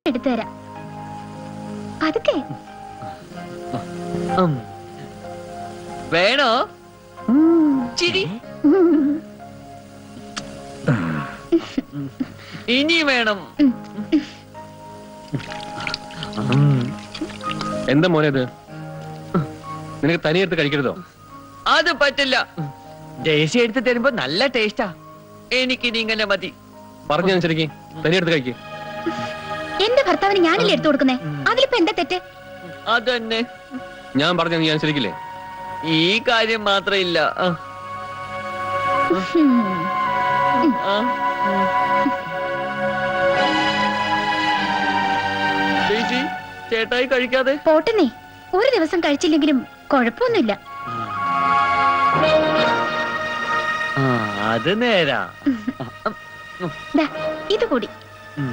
എടുത്തു തരാം പതുക്കെ ഉം. വേണോ ഉം. ചിരി ഉം. ഇനി വേണം എന്താ മോനെ ഇത് നിനക്ക് തനിയെടുത്ത് കഴിക്കരുതോ അത് പറ്റില്ല ദേശീയ എടുത്ത് തരുമ്പോ നല്ല ടേസ്റ്റാ എനിക്കിനി ഇങ്ങനെ മതി പറഞ്ഞനുസരിക്ക് തനിയെടുത്ത് കഴിക്ക് എന്റെ ഭർത്താവിന് ഞാനല്ലേ എടുത്തു കൊടുക്കുന്നേ അതിലിപ്പോ എന്താ തെറ്റ് അതന്നെ ഞാൻ പറഞ്ഞ നീ അനുസരിക്കില്ലേ ഈ കാര്യം മാത്രം ഇല്ല ആ, ഉം. ആ. ചേച്ചി ചേട്ടായി കഴിക്കാതെ പോട്ടെന്നേ ഒരു ദിവസം കഴിച്ചില്ലെങ്കിലും കുഴപ്പമൊന്നുമില്ല ആ അത് നേരാ ദാ, ഇത് കൂടി ഉം.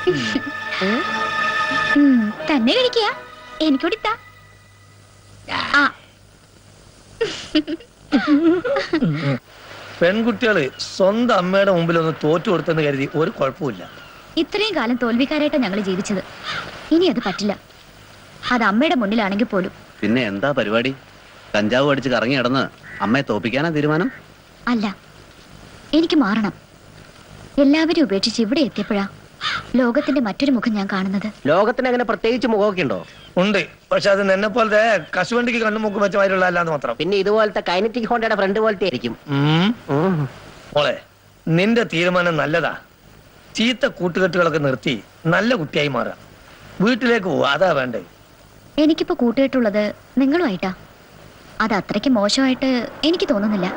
ഉം, തന്നെ കഴിക്കുക എനിക്കൂടി താ ആ പെൺകുട്ടികള് സ്വന്തം അമ്മയുടെ മുമ്പിൽ ഒന്ന് തോറ്റു കൊടുത്തെന്ന് കരുതി ഒരു കുഴപ്പമില്ല ഇത്രയും കാലം തോൽവിക്കാരായിട്ടാണ് ഞങ്ങൾ ജീവിച്ചത് ഇനി അത് പറ്റില്ല അത് അമ്മയുടെ മുന്നിലാണെങ്കിൽ പോലും പിന്നെ എന്താ പരിപാടി കഞ്ചാവ് അടിച്ച് കറങ്ങി കിടന്ന് അമ്മയെ തോപ്പിക്കാനാ തീരുമാനം അല്ല എനിക്ക് മാറണം എല്ലാവരും ഉപേക്ഷിച്ച് ഇവിടെ എത്തിയപ്പോഴാ ലോകത്തിന്റെ മറ്റൊരു മുഖം ഞാൻ കാണുന്നത് ലോകത്തിന് അങ്ങനെ പ്രത്യേകിച്ച് മുഖമൊക്കെ ഉണ്ടോ ഉണ്ട് പക്ഷെ അത് നിന്നെ പോലത്തെ കശുവണ്ടിക്ക് കണ്ണു മുക്കും വെച്ച മാതിരിയുള്ള അല്ലാന്ന് മാത്രം പിന്നെ ഇതുപോലത്തെ കൈനറ്റിക് ഹോണ്ടയുടെ ഫ്രണ്ട് പോലത്തെ ആയിരിക്കും ഉം. ഉം. മോളെ നിന്റെ തീരുമാനം നല്ലതാ ചീത്ത കൂട്ടുകെട്ടുകളൊക്കെ നിർത്തി നല്ല കുട്ടിയായി മാറാം വീട്ടിലേക്ക് പോവാ അതാ വേണ്ടേ എനിക്കിപ്പോ കൂട്ടുകെട്ടുള്ളത് നിങ്ങളുമായിട്ടാ അത് അത്രയ്ക്ക് മോശമായിട്ട് എനിക്ക് തോന്നുന്നില്ല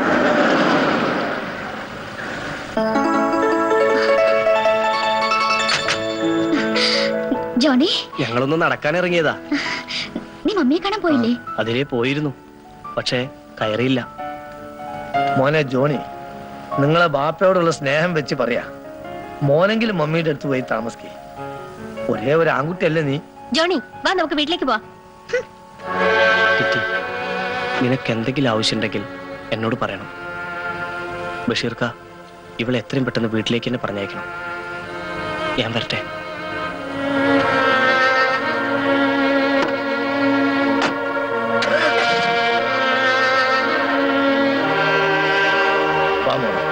ജോണി ഞങ്ങളൊന്ന് നടക്കാൻ ഇറങ്ങിയതാ നീ മമ്മിയെ കാണാൻ പോയില്ലേ അതിലേ പോയിരുന്നു പക്ഷേ കയറിയില്ല മോനെ ജോണി നിങ്ങളെ ബാപ്പയോടുള്ള സ്നേഹം വെച്ച് പറയാ മോനെങ്കിലും മമ്മിയുടെ അടുത്ത് പോയി താമസിക്കേ ഒരേ ഒരു ആൺകുട്ടിയല്ലേ നീ ജോണി വാ നമുക്ക് വീട്ടിലേക്ക് പോവാ കിറ്റി നിനക്ക് എന്തെങ്കിലും ആവശ്യമുണ്ടെങ്കിൽ എന്നോട് പറയണം ബഷീർക്ക ഇവളെ എത്രയും പെട്ടെന്ന് വീട്ടിലേക്ക് തന്നെ പറഞ്ഞയക്കണം ഞാൻ വരട്ടെ വാ മോനെ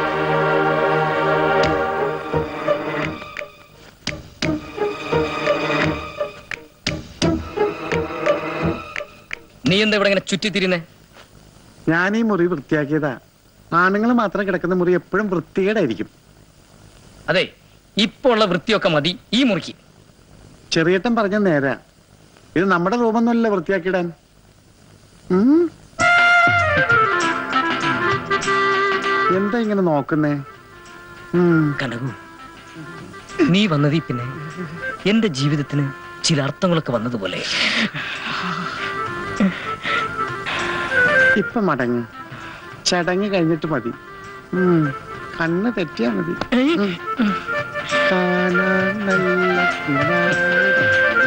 നീ എന്താ ഇവിടെ ഇങ്ങനെ ചുറ്റിത്തിരിയുന്നേ ഞാൻ ഈ മുറി വൃത്തിയാക്കിയതാ ആണുങ്ങൾ മാത്രം കിടക്കുന്ന മുറി എപ്പോഴും വൃത്തികേടായിരിക്കും അതെ ഇപ്പൊ ഉള്ള വൃത്തിയൊക്കെ മതി ഈ മുറിക്ക് ചെറിയേട്ടൻ പറഞ്ഞ നേരാ ഇത് നമ്മുടെ റൂമൊന്നുമല്ല വൃത്തിയാക്കിയിടാൻ ഉം. എന്താ ഇങ്ങനെ നോക്കുന്നേ ഉം. കനകു നീ വന്നതീ പിന്നെ എന്റെ ജീവിതത്തിന് ചില അർത്ഥങ്ങളൊക്കെ വന്നതുപോലെ ഇപ്പൊ മടങ്ങ് ചടങ്ങ് കഴിഞ്ഞിട്ട് മതി ഉം. കണ്ണ് തെറ്റിയാ മതി ഉം. കാണാൻ നല്ല കിനാരം.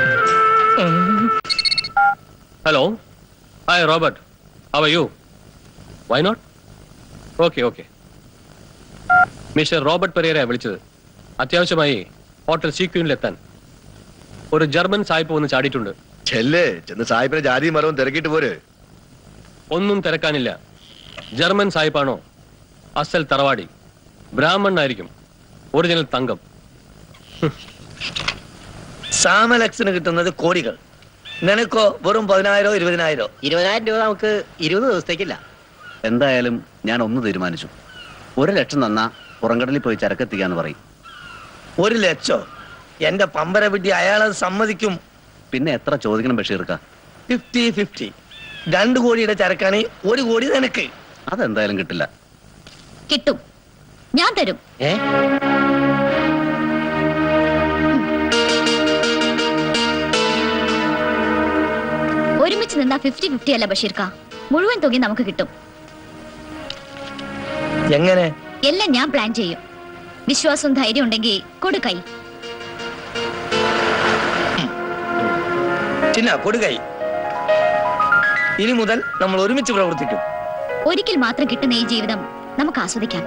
Hello hi Robert have you why not okay okay mister Robert Pereira വിളിച്ചത് അത്യാവശ്യമായി ഹോട്ടൽ സീക്യൂനിലെത്താൻ ഒരു ജർമ്മൻ സായിപ്പ് വന്ന് ചാടിയിട്ടുണ്ട് ചെല്ലേ ചെന്ന് സാഹിബിനെ ജാതി മരവും തിരക്കിട്ട് പോര് ഒന്നും തിരക്കാനില്ല ജർമ്മൻ സായിപ്പാണോ അസൽ തറവാടി ബ്രാഹ്മണനായിരിക്കും ഒറിജിനൽ തങ്കം സാമലക്സിന് കിട്ടുന്നത് കോടികൾ നിനക്കോ വെറും പതിനായിരോ ഇരുപതിനായിരോ ഇരുപതിനായിരം രൂപ നമുക്ക് ഇരുപത് ദിവസത്തേക്കില്ല എന്തായാലും ഞാൻ ഒന്ന് തീരുമാനിച്ചു ഒരു ലക്ഷം തന്നാ പുറംകടലിൽ പോയി ചരക്കെത്തിക്കാന്ന് പറയും ഒരു ലക്ഷോ എന്റെ പമ്പര വിട്ടി അയാളത് സമ്മതിക്കും പിന്നെ എത്ര ചോദിക്കണം ബഷീർക്ക ഫിഫ്റ്റി ഫിഫ്റ്റി രണ്ട് കോടിയുടെ ചരക്കാണ് ഒരു കോടി നിനക്ക് അതെന്തായാലും കിട്ടില്ല കിട്ടും ഞാൻ തരും ഏ ഒരുമിച്ച് നിന്നാ ഫിഫ്റ്റി ഫിഫ്റ്റി അല്ല ബഷീർക്ക മുഴുവൻ തുക നമുക്ക് കിട്ടും എങ്ങനെ എല്ലാം ഞാൻ പ്ലാൻ ചെയ്യും വിശ്വാസവും ധൈര്യം ഉണ്ടെങ്കിൽ കൊടുക്കൈ ചിന്ന കൊടുകൈ ഇനി മുതൽ നമ്മൾ ഒരുമിച്ച് പ്രവർത്തിക്കും ഒരിക്കൽ മാത്രം കിട്ടുന്ന ഈ ജീവിതം നമുക്ക് ആസ്വദിക്കാം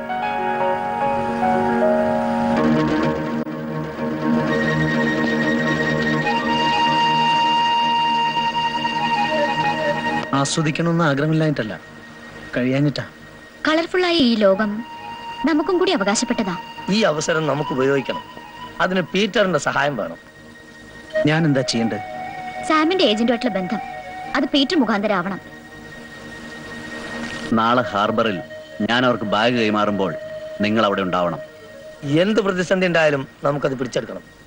ആസ്വദിക്കണമെന്ന് ആഗ്രഹമില്ലായിട്ടല്ല കഴിയാഞ്ഞിട്ടാ കളർഫുള്ളായ ഈ ലോകം നമുക്കും കൂടി അവകാശപ്പെട്ടതാ ഈ അവസരം നമുക്ക് ഉപയോഗിക്കണം അതിന് പീറ്ററിന്റെ സഹായം വേണം ഞാൻ എന്താ ചെയ്യേണ്ടത് സാമിന്റെ ഏജന്റുമായിട്ടുള്ള ബന്ധം അത് പീറ്റർ മുഖാന്തരാവണം നാളെ ഹാർബറിൽ ഞാൻ അവർക്ക് ബാഗ് കൈമാറുമ്പോൾ നിങ്ങൾ അവിടെ ഉണ്ടാവണം എന്ത് പ്രതിസന്ധി ഉണ്ടായാലും നമുക്കത് പിടിച്ചെടുക്കണം